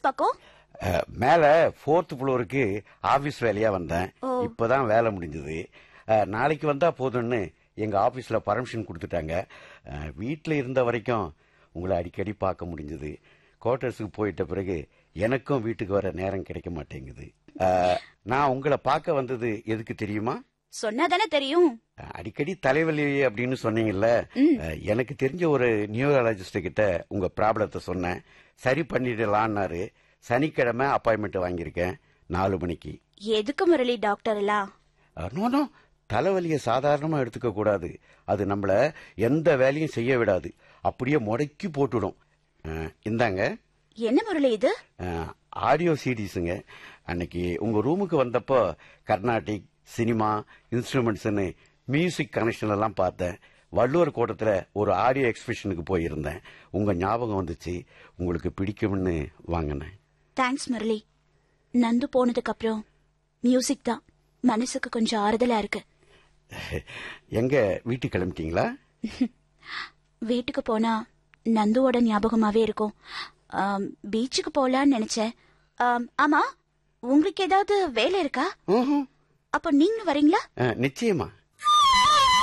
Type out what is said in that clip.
பக்கம் அஹ், மேல ஃபோர்த் ஃப்ளோருக்கு ஆபீஸ் வேலையா வந்தேன் ஓ. இப்பதான் வேலை முடிஞ்சது அஹ், நாளைக்கு வந்தா போதும்னு எங்க ஆபீஸ்ல பர்மிஷன் கொடுத்துட்டாங்க அஹ், வீட்ல இருந்த வரைக்கும் உங்களை அடிக்கடி பார்க்க முடிஞ்சது குவார்டர்ஸுக்கு போயிட்ட பிறகு எனக்கும் வீட்டுக்கு வர நேரம் கிடைக்க மாட்டேங்குது அஹ், நான் உங்களை பார்க்க வந்தது எதுக்கு தெரியுமா சொன்னாதானே தெரியும் அடிக்கடி தலைவலி அப்படின்னு சொன்னீங்கல்ல அஹ், எனக்கு தெரிஞ்ச ஒரு நியூரலாஜிஸ்ட் கிட்ட உங்க ப்ராப்ளத்தை சொன்னேன் சரி பண்ணிடலான்னாரு சனிக்கிழமை அப்பாயின்மெண்ட் வாங்கியிருக்கேன் நாலு மணிக்கு எதுக்கு முரளி டாக்டர் எல்லாம் நோ தலைவலியை சாதாரணமா எடுத்துக்க கூடாது அது நம்மள எந்த வேலையும் செய்ய விடாது அப்படியே முடக்கி போட்டுடும் அஹ், இந்தாங்க என்ன முரளி இது ஆடியோ சீடிஸுங்க அன்னைக்கு உங்க ரூமுக்கு வந்தப்போ கர்நாடிக் சினிமா இன்ஸ்ட்ருமெண்ட்ஸ்னு மியூசிக் கனெக்ஷன் எல்லாம் பார்த்தேன் வள்ளுவர் கோட்டத்துல ஒரு ஆடியோ எக்ஸ்பிஷனுக்கு போயிருந்தேன் உங்க ஞாபகம் வந்துச்சு உங்களுக்கு பிடிக்கும்னு வாங்கினேன் தேங்க்ஸ் முரளி நந்து போனதுக்கு அப்புறம் மியூசிக் தான் மனசுக்கு கொஞ்சம் ஆறுதலா இருக்கு எங்க வீட்டுக்கு கிளம்பிட்டீங்களா வீட்டுக்கு போனா நந்துவோட ஞாபகமாவே இருக்கும் ஆம், பீச்சுக்கு போலான்னு நினைச்சேன் ஆம், ஆமா உங்களுக்கு ஏதாவது வேலை இருக்கா ம்ஹும். அப்ப நீங்க வரீங்களா அஹ், நிச்சயமா